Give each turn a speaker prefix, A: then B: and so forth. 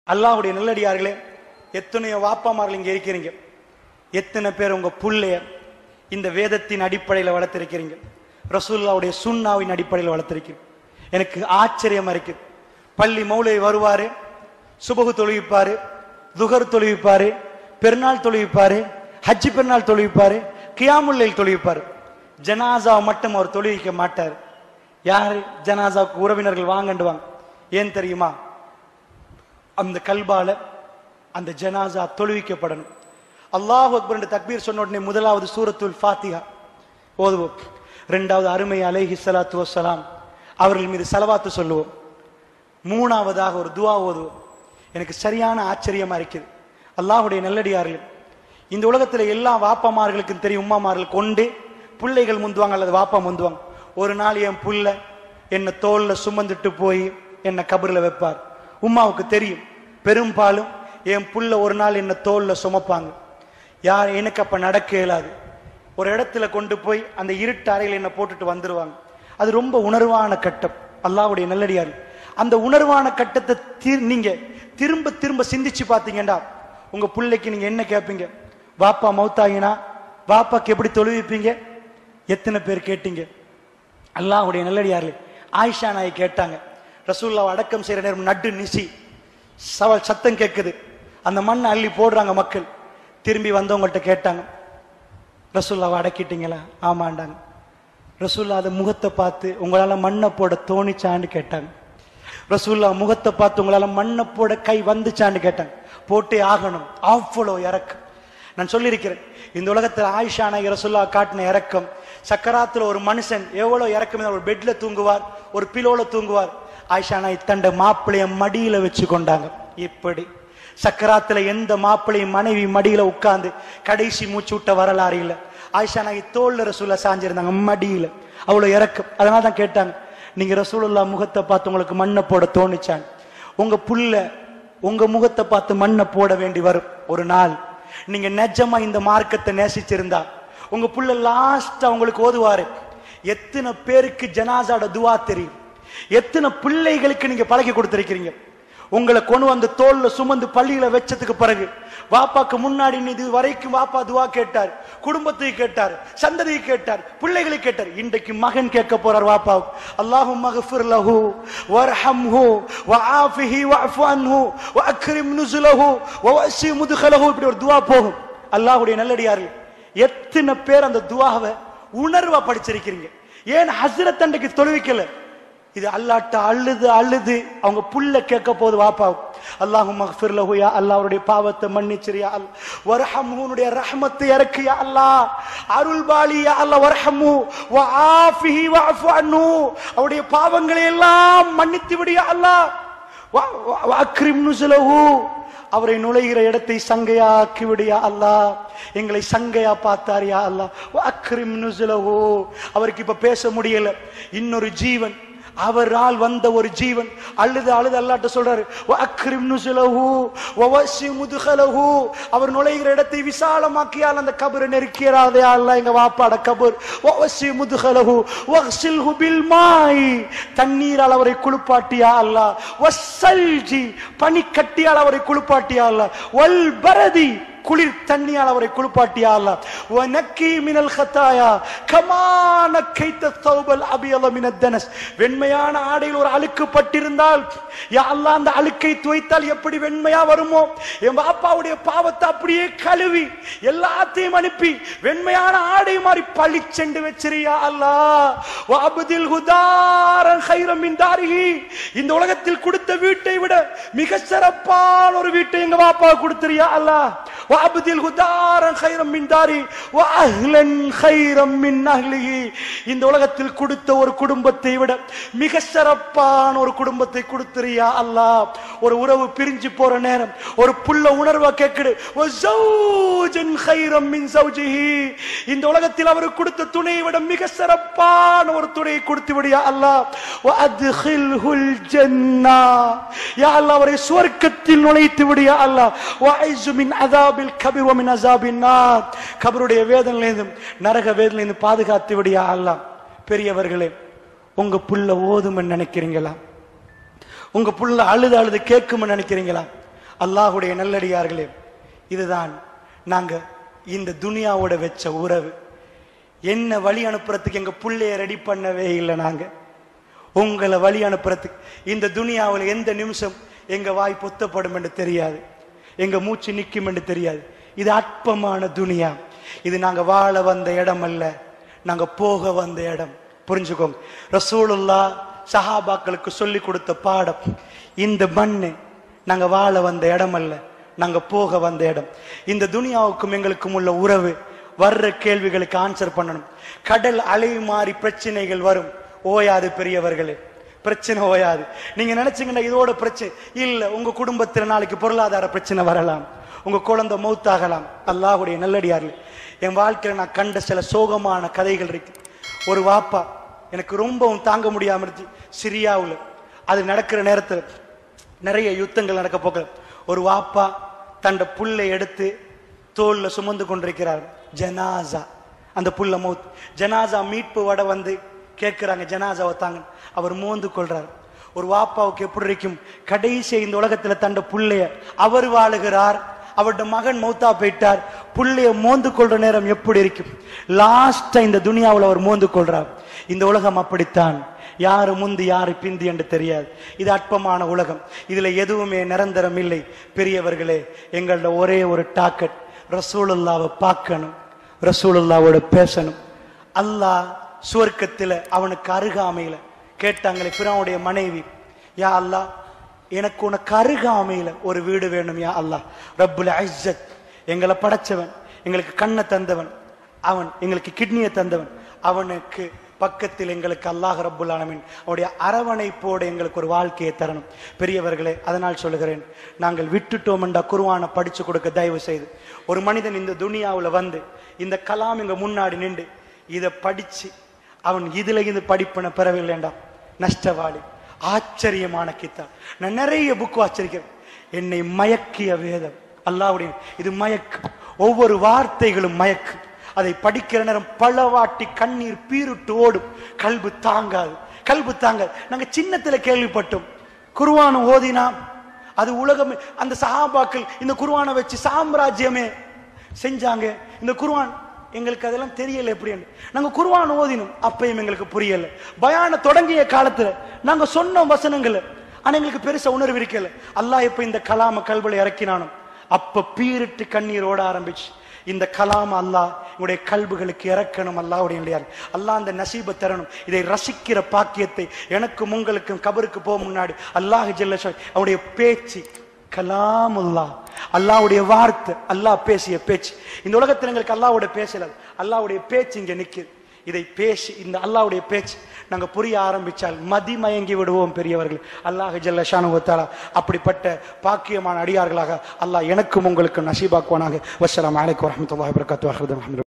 A: அல்லாஹ்வுடைய நல்லடியார்களே எத்தனையோ வாப்பாமார்கள் இங்க இருக்கிறீங்க எத்தனை பேர் உங்க புள்ளைய இந்த வேதத்தின் அடிப்படையில் வளர்த்திருக்கிறீங்க ரசூல்லாவுடைய சுண்ணாவின் அடிப்படையில் வளர்த்திருக்கிறீங்க எனக்கு ஆச்சரியமா இருக்கு பள்ளி மௌலை வருவாரு சுபகு தொழுவிப்பாரு துகர் தொழுவிப்பாரு பெருநாள் தொழுவிப்பாரு ஹஜ்ஜி பெருநாள் தொழுவிப்பாரு கியாமுல்லைல் தொழுவிப்பாரு ஜனாசாவை மட்டும் அவர் தொழுவிக்க மாட்டார் யாரு ஜனாசாவுக்கு உறவினர்கள் வாங்கண்டு வாங்க ஏன் தெரியுமா அந்த கல்பால அந்த ஜனாசா தொழுவிக்கப்படணும் அல்லாஹ் அக்பர் என்று தக்பீர் சொன்ன உடனே முதலாவது சூரத்துல் ஃபாத்திஹா ஓதுவோம் ரெண்டாவது அருமை அலைஹி ஸலாத்து வஸ்ஸலாம் அவர்கள் மீது சலவாத்து சொல்லுவோம் மூணாவதாக ஒரு துவா ஓதுவோம் எனக்கு சரியான ஆச்சரியமா இருக்குது அல்லாஹ்வுடைய நல்லடியார்கள் இந்த உலகத்துல எல்லா வாப்பாமார்களுக்கும் தெரியும் உம்மாமார்கள் கொண்டு பிள்ளைகள் முந்துவாங்க அல்லது வாப்பா முந்துவாங்க ஒரு நாள் என் புள்ள என்னை தோல்ல சுமந்துட்டு போய் என்னை கபர்ல வைப்பார் உம்மாவுக்கு தெரியும் பெரும்பாலும் என் புள்ள ஒரு நாள் என்னை தோல்ல சுமப்பாங்க யார் எனக்கு அப்ப நடக்க இயலாது ஒரு இடத்துல கொண்டு போய் அந்த இருட்டு அறையில் என்ன போட்டுட்டு வந்துருவாங்க அது ரொம்ப உணர்வான கட்டம் அல்லாஹ்வுடைய நல்லடியார் அந்த உணர்வான கட்டத்தை தீர்- நீங்க திரும்ப திரும்ப சிந்திச்சு பார்த்தீங்கன்னா உங்க பிள்ளைக்கு நீங்க என்ன கேட்பீங்க வாப்பா மௌத்தாகினா வாப்பாக்கு எப்படி தொழுவிப்பீங்க எத்தனை பேர் கேட்டீங்க அல்லாஹ்வுடைய நல்லடியார்களே ஆயிஷா நாய் கேட்டாங்க ரசூல்லாவை அடக்கம் செய்யற நேரம் நடு நிசி சவ சத்தம் கேட்குது அந்த மண்ணை அள்ளி போடுறாங்க மக்கள் திரும்பி வந்தவங்கள்ட்ட கேட்டாங்க ரசூல்லாவை அடக்கிட்டீங்களா ஆமாண்டாங்க ரசூல்லா அதை முகத்தை பார்த்து உங்களால மண்ணை போட தோணிச்சான்னு கேட்டாங்க ரசூல்லா முகத்தை பார்த்து உங்களால மண்ணை போட கை வந்துச்சான்னு கேட்டாங்க போட்டே ஆகணும் அவ்வளோ இறக்கம் நான் சொல்லியிருக்கிறேன் இந்த உலகத்துல ஆயிஷா நாயகி ரசூல்லா காட்டின இறக்கம் சக்கராத்துல ஒரு மனுஷன் எவ்வளவு இறக்கம் இருந்தாலும் ஒரு பெட்ல தூங்குவார் ஒரு பிலோல தூங்குவார் ஆயிஷா நாய் தண்ட மாப்பிளைய மடியில வச்சு கொண்டாங்க இப்படி சக்கராத்துல எந்த மாப்பிளையும் மனைவி மடியில உட்கார்ந்து கடைசி மூச்சு விட்ட வரலாறு இல்ல ஆயிஷா நாயகி தோல்ல ரசூல்லா சாஞ்சிருந்தாங்க மடியில அவ்வளவு இறக்கம் அதனால தான் கேட்டாங்க நீங்க ரசூலுல்லா முகத்தை பார்த்து உங்களுக்கு மண்ணை போட தோணுச்சான் உங்க புள்ள உங்க முகத்தை பார்த்து மண்ணை போட வேண்டி வரும் ஒரு நாள் நீங்க நிஜமா இந்த மார்க்கத்தை நேசிச்சிருந்தா உங்க புள்ள லாஸ்டா உங்களுக்கு ஓதுவாரு எத்தனை பேருக்கு ஜனாசாட துவா தெரியும் எத்தனை பிள்ளைகளுக்கு நீங்க பழகி கொடுத்திருக்கிறீங்க உங்களை கொண்டு வந்து தோல்ல சுமந்து பள்ளியில வச்சதுக்கு பிறகு வாப்பாக்கு முன்னாடி இது வரைக்கும் வாப்பா துவா கேட்டார் குடும்பத்துக்கு கேட்டார் சந்ததியை கேட்டார் பிள்ளைகளை கேட்டார் இன்றைக்கு மகன் கேட்க போறார் வாப்பா அல்லாஹும் மகஃபிர் லஹு வர்ஹம்ஹு வஆஃபிஹி வஅஃபு அன்ஹு வஅக்ரிம் நுஸுலஹு வவஸி முத்கலஹு இப்படி ஒரு துவா போகும் அல்லாஹ்வுடைய நல்லடியார்கள் எத்தனை பேர் அந்த துவாவை உணர்வா படிச்சிருக்கிறீங்க ஏன் ஹஸ்ரத் அன்றைக்கு தொழுவிக்கல இது அல்லாட்ட அழுது அழுது அவங்க புல்ல கேட்க போது வாப்பா அல்லாஹும் மக்ஃபிர் லஹு யா அல்லாஹ் அவருடைய பாவத்தை மன்னிச்சிரியா அல் வர்ஹம்ஹுனுடைய ரஹ்மத்தை இறக்கு யா அல்லாஹ் அருள் பாலி யா அல்லாஹ் வர்ஹமு வஆஃபிஹி வஅஃபு அன்ஹு அவருடைய பாவங்களை எல்லாம் மன்னித்து விடு யா அல்லாஹ் வ- வ- வஅக்ரிம் நுஸுலஹு அவரை நுழைகிற இடத்தை சங்கையாக்கி விடியா அல்லாஹ் எங்களை சங்கையா பார்த்தார் யா அல்லாஹ் வஅக்ரிம் நுஸுலஹு அவருக்கு இப்ப பேச முடியல இன்னொரு ஜீவன் அவரால் வந்த ஒரு ஜீவன் அழுது அழுது அல்லாட்ட சொல்றாரு வஅக்ரிம் நுஸுலஹு வவஸி முதுகலஹு அவர் நுழைகிற இடத்தை விசாலமாக்கியால் அந்த கபரை நெருக்கிறாதே அல்லாஹ் எங்க வாப்பாட கபர் வவஸி முதுகலஹு வக்ஸில்ஹு பில் மாய் தண்ணீரால் அவரை குளிப்பாட்டியா அல்லாஹ் வஸ்ஸல்ஜி பனிக்கட்டியால் அவரை குளிப்பாட்டியா அல்லாஹ் வல் பரதி குளிர் தண்ணியால் அவரை குளிப்பாட்டியா அல்லாஹ் வனக்கி மினல் ஹத்தாயா கமா நக்கைத்த தௌபல் அபியல மினத் தனஸ் வெண்மையான ஆடையில் ஒரு அழுக்கு பட்டிருந்தால் யா அல்லாஹ் அந்த அழுக்கை துவைத்தால் எப்படி வெண்மையா வருமோ என் பாப்பாவுடைய பாவத்தை அப்படியே கழுவி எல்லாத்தையும் அனுப்பி வெண்மையான ஆடை மாதிரி பளிச்செண்டு வச்சிரியா அல்லாஹ் வஅப்தில் ஹுதாரன் கைரம் மின் தாரிஹி இந்த உலகத்தில் கொடுத்த வீட்டை விட மிக சிறப்பான ஒரு வீட்டை எங்க பாப்பா கொடுத்துறியா அல்லாஹ் வஅப்தில் ஹுதாரன் கைரம் மின் தாரி வஅஹ்லன் கைரம் மின் அஹ்லிஹி இந்த உலகத்தில் கொடுத்த ஒரு குடும்பத்தை விட மிக சிறப்பான ஒரு குடும்பத்தை கொடுத்துறியா அல்லாஹ் ஒரு உறவு பிரிஞ்சு போற நேரம் ஒரு புள்ள உணர்வா கேக்குது வஸௌஜன் கைரம் மின் ஸௌஜிஹி இந்த உலகத்தில் அவருக்கு கொடுத்த துணையை விட மிக சிறப்பான ஒரு துணையை கொடுத்து விடியா அல்லாஹ் வஅத்கில்ஹுல் ஜன்னா யா அல்லாஹ் அவரை சுவர்க்கத்தில் நுழைத்து விடியா அல்லாஹ் வஐஸு மின் அஸாபில் கபிர் வ மின் அஸாபின் நார் கபருடைய வேதனையிலிருந்தும் நரக வேதனையிலிருந்து பாதுகாத்து விடியா அல்லாஹ் பெரியவர்களே உங்க புள்ள ஓதும்னு நினைக்கிறீங்களா உங்க புள்ள அழுது அழுது கேட்கும்னு நினைக்கிறீங்களா அல்லாஹுடைய நல்லடியார்களே இதுதான் நாங்க இந்த துனியாவோட வச்ச உறவு என்ன வழி அனுப்புறதுக்கு எங்க புள்ளைய ரெடி பண்ணவே இல்லை நாங்க உங்களை வழி அனுப்புறதுக்கு இந்த துனியாவில் எந்த நிமிஷம் எங்க வாய் பொத்தப்படும் என்று தெரியாது எங்க மூச்சு நிற்கும் என்று தெரியாது இது அற்பமான துனியா இது நாங்க வாழ வந்த இடம் அல்ல நாங்க போக வந்த இடம் புரிஞ்சுக்கோங்க ரசூலுல்லா சஹாபாக்களுக்கு சொல்லி கொடுத்த பாடம் இந்த மண்ணு நாங்க வாழ வந்த இடம் அல்ல நாங்க போக வந்த இடம் இந்த துனியாவுக்கும் எங்களுக்கும் உள்ள உறவு வர்ற கேள்விகளுக்கு ஆன்சர் பண்ணணும் கடல் அலை மாறி பிரச்சனைகள் வரும் ஓயாது பெரியவர்களே பிரச்சனை ஓயாது நீங்க நினைச்சீங்கன்னா இதோட பிரச்சனை இல்ல உங்க குடும்பத்துல நாளைக்கு பொருளாதார பிரச்சனை வரலாம் உங்க குழந்தை மௌத்தாகலாம் அல்லாஹுடைய நல்லடியார்கள் என் வாழ்க்கையில நான் கண்ட சில சோகமான கதைகள் இருக்கு ஒரு வாப்பா எனக்கு ரொம்பவும் தாங்க முடியாம இருந்துச்சு சிரியாவுல அது நடக்கிற நேரத்துல நிறைய யுத்தங்கள் நடக்க போகிற ஒரு வாப்பா தண்ட புல்லை எடுத்து தோல்ல சுமந்து கொண்டிருக்கிறார் ஜனாசா அந்த புல்ல மௌத் ஜனாசா மீட்பு வட வந்து கேட்கிறாங்க ஜனாசாவை தாங்க அவர் மோந்து கொள்றார் ஒரு வாப்பாவுக்கு எப்படி இருக்கும் கடைசி இந்த உலகத்துல தண்ட புள்ளைய அவர் வாழுகிறார் அவருடைய மகன் மௌத்தா போயிட்டார் புள்ளைய மோந்து கொள்ற நேரம் எப்படி இருக்கும் லாஸ்டா இந்த துனியாவுல அவர் மோந்து கொள்றார் இந்த உலகம் அப்படித்தான் யாரு முந்தி யாரு பிந்தி என்று தெரியாது இது அற்பமான உலகம் இதுல எதுவுமே நிரந்தரம் இல்லை பெரியவர்களே எங்களோட ஒரே ஒரு டாக்கெட் ரசூலுல்லாவை பார்க்கணும் ரசூலுல்லாவோட பேசணும் அல்லாஹ் சுவர்க்கத்துல அவனுக்கு அருகாமையில கேட்டாங்களே பிறனுடைய மனைவி யா அல்லாஹ் எனக்கு உனக்கு அருகாமையில ஒரு வீடு வேணும் யா அல்லாஹ் ரப்புல் ஐஸத் எங்களை படைச்சவன் எங்களுக்கு கண்ணை தந்தவன் அவன் எங்களுக்கு கிட்னியை தந்தவன் அவனுக்கு பக்கத்தில் எங்களுக்கு அல்லாஹ் ரப்புல் ஆலமீன் அவருடைய அரவணைப்போடு எங்களுக்கு ஒரு வாழ்க்கையை தரணும் பெரியவர்களே அதனால் சொல்லுகிறேன் நாங்கள் விட்டுட்டோம் என்ற குருவானை படிச்சு கொடுக்க தயவு செய்து ஒரு மனிதன் இந்த துனியாவுல வந்து இந்த கலாம் இங்க முன்னாடி நின்று இதை படிச்சு அவன் இதுல இருந்து படிப்பின பெறவில்லைண்டா நஷ்டவாளி ஆச்சரியமான கித்தா நான் நிறைய புக் வாச்சிருக்கிறேன் என்னை மயக்கிய வேதம் அல்லாவுடைய இது மயக்கு ஒவ்வொரு வார்த்தைகளும் மயக்கு அதை படிக்கிற நேரம் பலவாட்டி கண்ணீர் பீருட்டு ஓடும் கல்பு தாங்காது கல்பு தாங்காது நாங்க சின்னத்துல கேள்விப்பட்டோம் குருவான ஓதினா அது உலகமே அந்த சஹாபாக்கள் இந்த குருவானை வச்சு சாம்ராஜ்யமே செஞ்சாங்க இந்த குருவான் எங்களுக்கு அதெல்லாம் தெரியல எப்படின்னு நாங்க குருவான் ஓதினோம் அப்பயும் எங்களுக்கு புரியல பயான தொடங்கிய காலத்துல நாங்க சொன்ன வசனங்கள் ஆனா எங்களுக்கு பெருசா உணர்வு இருக்கல அல்லாஹ் எப்ப இந்த கலாம கல்வில இறக்கினானோ அப்ப பீரிட்டு கண்ணீர் ஓட ஆரம்பிச்சு இந்த கலாம் அல்லாஹ் உங்களுடைய கல்புகளுக்கு இறக்கணும் அல்லாவுடைய இல்லையா அல்லாஹ் அந்த நசீபை தரணும் இதை ரசிக்கிற பாக்கியத்தை எனக்கும் உங்களுக்கும் கபருக்கு போக முன்னாடி அல்லாஹ் ஜெல்ல அவருடைய பேச்சு கலாமுல்லா அல்லாவுடைய வார்த்தை அல்லாஹ் பேசிய பேச்சு இந்த உலகத்தில் எங்களுக்கு அல்லாவுடைய பேசல அல்லாவுடைய பேச்சு இங்க நிக்குது இதை பேசி இந்த அல்லாவுடைய பேச்சு நாங்க புரிய ஆரம்பிச்சால் மதிமயங்கி விடுவோம் பெரியவர்கள் அல்லாஹ் ஜல்ல ஷானுவத்தாலா அப்படிப்பட்ட பாக்கியமான அடியார்களாக அல்லாஹ் எனக்கும் உங்களுக்கும் நசீபாக்குவானாக வசலாம் அலைக்கும் வரமத்துல்லாஹி வரகாத்து